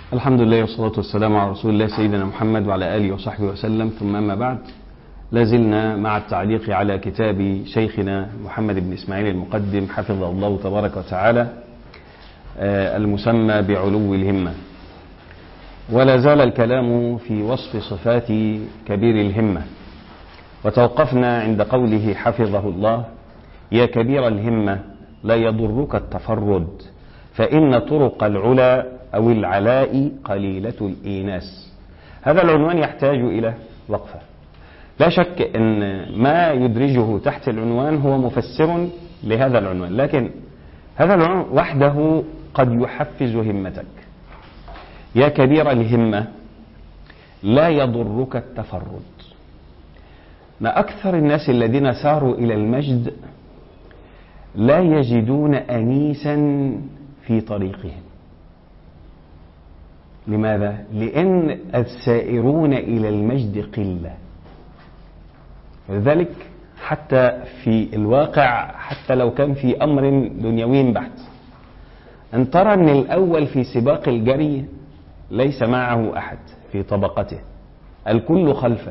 الحمد لله والصلاة والسلام على رسول الله سيدنا محمد وعلى آله وصحبه وسلم ثم أما بعد لازلنا مع التعليق على كتاب شيخنا محمد بن إسماعيل المقدم حفظه الله تبارك وتعالى المسمى بعلو الهمة ولا زال الكلام في وصف صفات كبير الهمة وتوقفنا عند قوله حفظه الله يا كبير الهمة لا يضرك التفرد فإن طرق العلا أو العلاء قليلة الإيناس هذا العنوان يحتاج إلى وقفة لا شك أن ما يدرجه تحت العنوان هو مفسر لهذا العنوان لكن هذا العنوان وحده قد يحفز همتك يا كبير الهمة لا يضرك التفرد ما أكثر الناس الذين ساروا إلى المجد لا يجدون أنيسا في طريقهم لماذا؟ لأن السائرون إلى المجد قلة ولذلك حتى في الواقع حتى لو كان في أمر دنيوي بحت أن ترى أن الأول في سباق الجري ليس معه أحد في طبقته الكل خلفه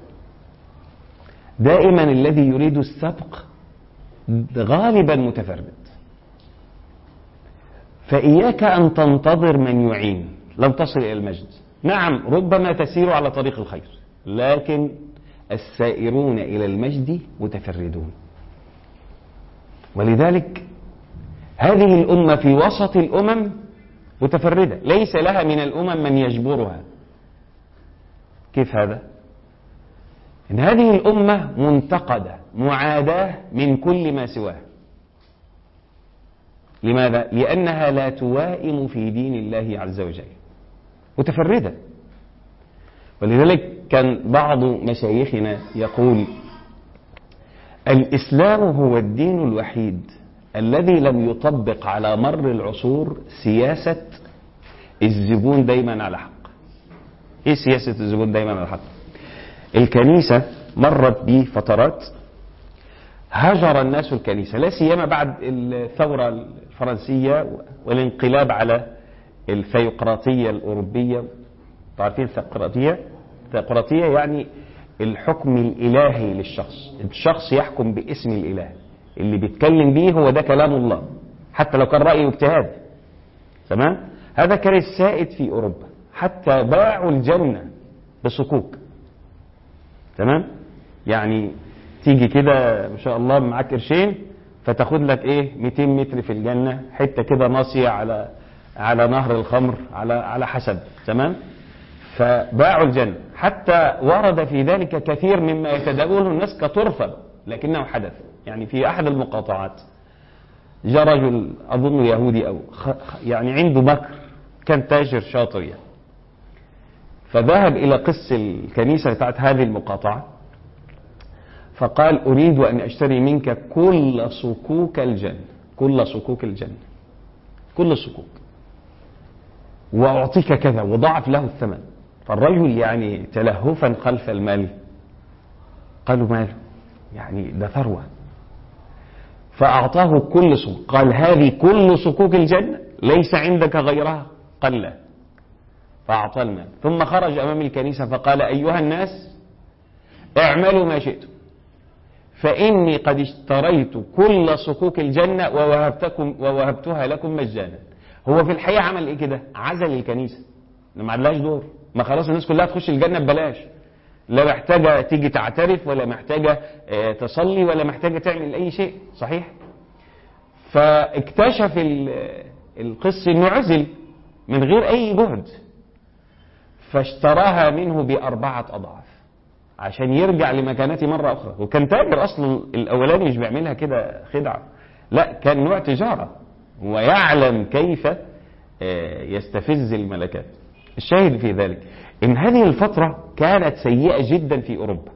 دائما الذي يريد السبق غالبا متفرد فإياك أن تنتظر من يعين لم تصل إلى المجد نعم ربما تسير على طريق الخير لكن السائرون إلى المجد متفردون ولذلك هذه الأمة في وسط الأمم متفردة ليس لها من الأمم من يجبرها كيف هذا؟ إن هذه الأمة منتقدة معاداة من كل ما سواه لماذا؟ لأنها لا توائم في دين الله عز وجل متفردة ولذلك كان بعض مشايخنا يقول الإسلام هو الدين الوحيد الذي لم يطبق على مر العصور سياسة الزبون دايما على حق ايه سياسة الزبون دايما على حق الكنيسة مرت بفترات هجر الناس الكنيسة لا سيما بعد الثورة الفرنسية والانقلاب على الثيوقراطية الأوروبية تعرفين الثيوقراطية الثيوقراطية يعني الحكم الإلهي للشخص الشخص يحكم باسم الإله اللي بيتكلم بيه هو ده كلام الله حتى لو كان رأيه اجتهاد تمام هذا كان السائد في أوروبا حتى باعوا الجنة بصكوك تمام يعني تيجي كده ما شاء الله معاك قرشين فتاخد لك ايه 200 متر في الجنه حته كده ناصيه على على نهر الخمر على على حسب تمام فباعوا الجنه حتى ورد في ذلك كثير مما يتداوله الناس كطرفه لكنه حدث يعني في احد المقاطعات جاء رجل اظن يهودي او يعني عنده مكر كان تاجر شاطر يعني فذهب الى قس الكنيسه بتاعت هذه المقاطعه فقال أريد أن أشتري منك كل صكوك الجنة كل صكوك الجنة كل الصكوك وأعطيك كذا وضاعف له الثمن فالرجل يعني تلهفا خلف المال قالوا ماله يعني ده ثروة فأعطاه كل صكوك قال هذه كل صكوك الجنة ليس عندك غيرها قال لا فأعطاه المال ثم خرج أمام الكنيسة فقال أيها الناس اعملوا ما شئتم فإني قد اشتريت كل صكوك الجنة ووهبتكم ووهبتها لكم مجانا هو في الحقيقة عمل ايه كده عزل الكنيسة ما عندهاش دور ما خلاص الناس كلها تخش الجنة ببلاش لا محتاجة تيجي تعترف ولا محتاجة تصلي ولا محتاجة تعمل أي شيء صحيح فاكتشف القس انه عزل من غير أي جهد فاشتراها منه بأربعة أضعاف عشان يرجع لمكانته مرة أخرى وكان تاجر أصلا الأولاني مش بيعملها كده خدعة لا كان نوع تجارة ويعلم كيف يستفز الملكات الشاهد في ذلك إن هذه الفترة كانت سيئة جدا في أوروبا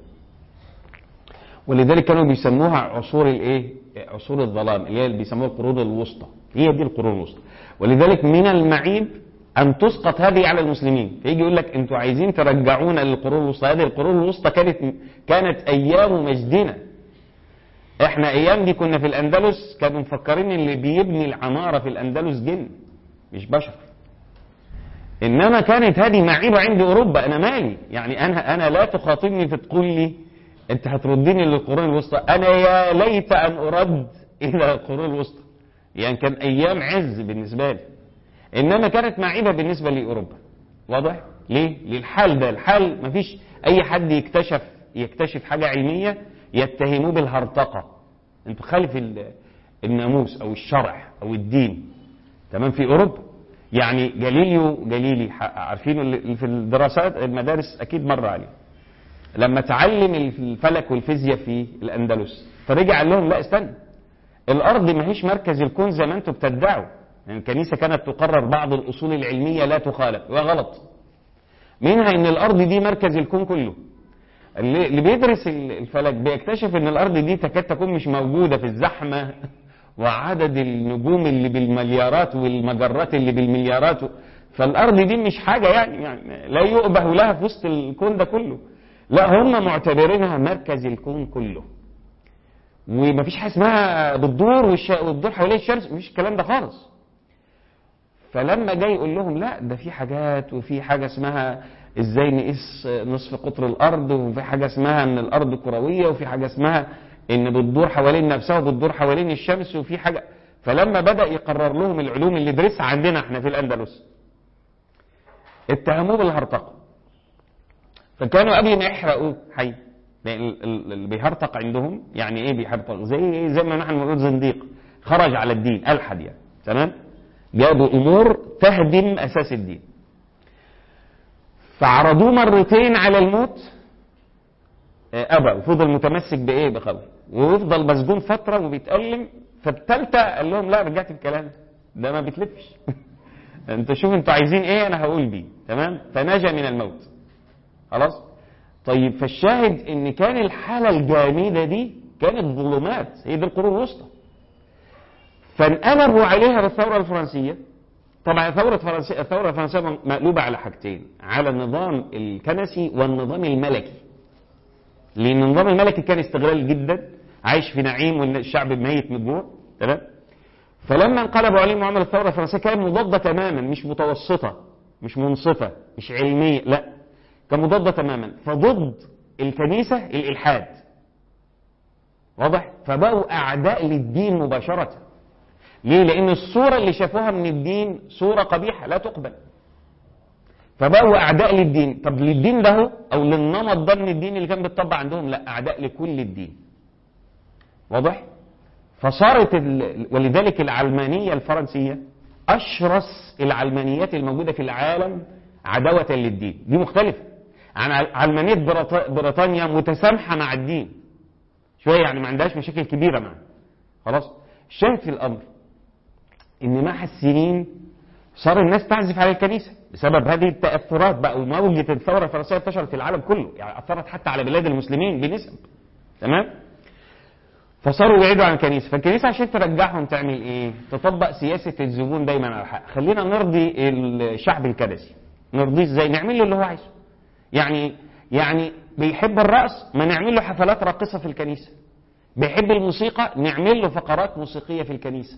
ولذلك كانوا بيسموها عصور الايه عصور الظلام اللي هي بيسموها القرون الوسطى هي دي القرون الوسطى ولذلك من المعيب أن تسقط هذه على المسلمين فيجي يقول لك أنتوا عايزين ترجعونا للقرون الوسطى هذه القرون الوسطى كانت كانت أيام مجدنا احنا أيام دي كنا في الأندلس كانوا مفكرين اللي بيبني العمارة في الأندلس جن مش بشر انما كانت هذه معيبه عند اوروبا انا مالي يعني انا انا لا تخاطبني فتقول لي انت هتردني للقرون الوسطى انا يا ليت ان ارد الى القرون الوسطى يعني كان ايام عز بالنسبه لي انما كانت معيبه بالنسبه لاوروبا واضح ليه للحال ده الحال مفيش اي حد يكتشف يكتشف حاجه علميه يتهموه بالهرطقه انت خالف ال- الناموس او الشرع او الدين تمام في اوروبا يعني جاليليو جاليلي ح- عارفينه اللي في الدراسات المدارس اكيد مر عليه لما تعلم الفلك والفيزياء في الاندلس فرجع قال لهم لا استنى الارض ما هيش مركز الكون زي ما انتم بتدعوا يعني الكنيسه كانت تقرر بعض الاصول العلميه لا تخالف وغلط منها ان الارض دي مركز الكون كله اللي اللي بيدرس ال- الفلك بيكتشف ان الارض دي تكاد تكون مش موجوده في الزحمه وعدد النجوم اللي بالمليارات والمجرات اللي بالمليارات فالارض دي مش حاجه يعني, يعني لا يؤبه لها في وسط الكون ده كله لا هم معتبرينها مركز الكون كله ومفيش حاجه اسمها بتدور والش- وتدور حوالين الشمس مفيش الكلام ده خالص فلما جاي يقول لهم لا ده في حاجات وفي حاجه اسمها ازاي نقيس نصف قطر الارض وفي حاجه اسمها ان الارض كرويه وفي حاجه اسمها ان بتدور حوالين نفسها وبتدور حوالين الشمس وفي حاجه فلما بدا يقرر لهم العلوم اللي درسها عندنا احنا في الاندلس اتهموه بالهرطقه فكانوا قبل ما يحرقوه حي لأن ال- ال- اللي بيهرطق عندهم يعني ايه بيهرطق زي زي ما نحن بنقول زنديق خرج على الدين الحد يعني تمام جابوا امور تهدم اساس الدين فعرضوه مرتين على الموت آه، ابى وفضل متمسك بايه بقوله ويفضل مسجون فتره وبيتالم فالثالثه قال لهم لا رجعت الكلام ده ما بيتلفش انت شوف انتوا عايزين ايه انا هقول بيه تمام فنجا من الموت خلاص طيب فالشاهد ان كان الحاله الجامده دي كانت ظلمات هي دي القرون الوسطى فانقلبوا عليها بالثوره الفرنسيه طبعا الثوره الفرنسيه الثوره الفرنسيه مقلوبه على حاجتين على النظام الكنسي والنظام الملكي لان النظام الملكي كان استغلال جدا عايش في نعيم والشعب ميت من الجوع تمام فلما انقلبوا عليه معامله الثوره الفرنسيه كان مضاده تماما مش متوسطه مش منصفه مش علميه لا كان مضاده تماما فضد الكنيسه الالحاد واضح فبقوا اعداء للدين مباشره ليه لان الصوره اللي شافوها من الدين صوره قبيحه لا تقبل فبقوا اعداء للدين طب للدين ده هو او للنمط ده من الدين اللي كان بيتطبق عندهم لا اعداء لكل الدين واضح فصارت ال... ولذلك العلمانيه الفرنسيه اشرس العلمانيات الموجوده في العالم عداوه للدين دي مختلفه عن ع- علمانيه بريط- بريطانيا متسامحه مع الدين شويه يعني ما عندهاش مشاكل كبيره معه خلاص الشاهد في الامر ان مع السنين صار الناس تعزف على الكنيسه بسبب هذه التاثرات بقى وموجه الثوره الفرنسيه انتشرت في العالم كله يعني اثرت حتى على بلاد المسلمين بنسب تمام فصاروا يبعدوا عن الكنيسه فالكنيسه عشان ترجعهم تعمل ايه تطبق سياسه الزبون دايما على الحق خلينا نرضي الشعب الكنسي نرضيه ازاي نعمل له اللي هو عايزه يعني يعني بيحب الرقص ما نعمل له حفلات راقصه في الكنيسه بيحب الموسيقى نعمل له فقرات موسيقيه في الكنيسه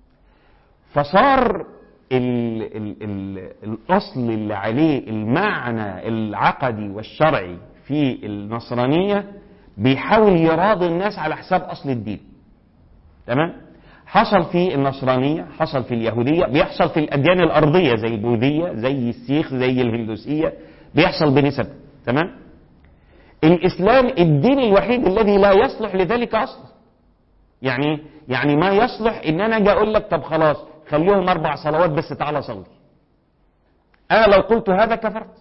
فصار ال ال ال الاصل اللي عليه المعنى العقدي والشرعي في النصرانيه بيحاول يراضي الناس على حساب اصل الدين تمام حصل في النصرانيه حصل في اليهوديه بيحصل في الاديان الارضيه زي البوذيه زي السيخ زي الهندوسيه بيحصل بنسب تمام الاسلام الدين الوحيد الذي لا يصلح لذلك اصلا يعني يعني ما يصلح ان انا اجي اقول لك طب خلاص خليهم اربع صلوات بس تعالى صلي انا لو قلت هذا كفرت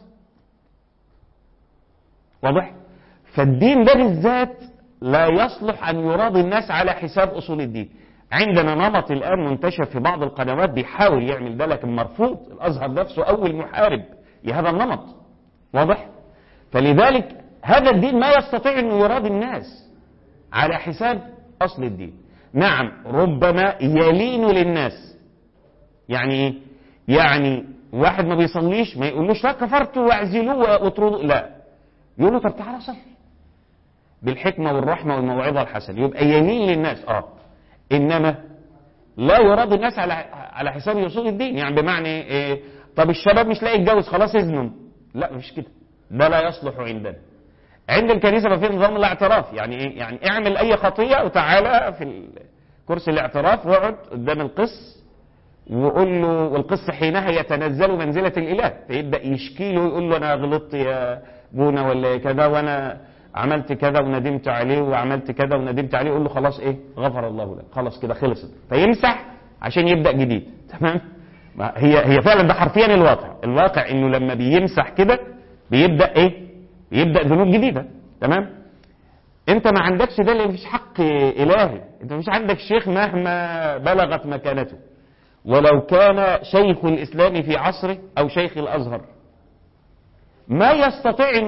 واضح فالدين ده بالذات لا يصلح ان يراضي الناس على حساب اصول الدين عندنا نمط الان منتشر في بعض القنوات بيحاول يعمل ده لكن مرفوض الازهر نفسه اول محارب لهذا النمط واضح فلذلك هذا الدين ما يستطيع انه يراضي الناس على حساب اصل الدين نعم ربما يلين للناس يعني ايه يعني واحد ما بيصليش ما يقولوش لا كفرت واعزلوه واطردوه لا يقول له طب تعالى صلي بالحكمة والرحمة والموعظة الحسنة يبقى يمين للناس اه انما لا يراضي الناس على على حساب اصول الدين يعني بمعنى إيه طب الشباب مش لاقي يتجوز خلاص اذنهم لا مش كده ده لا يصلح عندنا عند الكنيسة ما في نظام الاعتراف يعني ايه يعني اعمل اي خطية وتعالى في كرسي الاعتراف واقعد قدام القس وقول له والقس حينها يتنزل منزلة الإله فيبدأ يشكي له ويقول له أنا غلطت يا بونا ولا كذا وأنا عملت كذا وندمت عليه وعملت كذا وندمت عليه يقول له خلاص إيه غفر الله لك خلاص كده خلصت فيمسح عشان يبدأ جديد تمام هي هي فعلا ده حرفيا الواقع الواقع انه لما بيمسح كده بيبدا ايه بيبدا ذنوب جديده تمام انت ما عندكش ده اللي مفيش حق الهي انت مش عندك شيخ مهما بلغت مكانته ولو كان شيخ الاسلام في عصره او شيخ الازهر ما يستطيع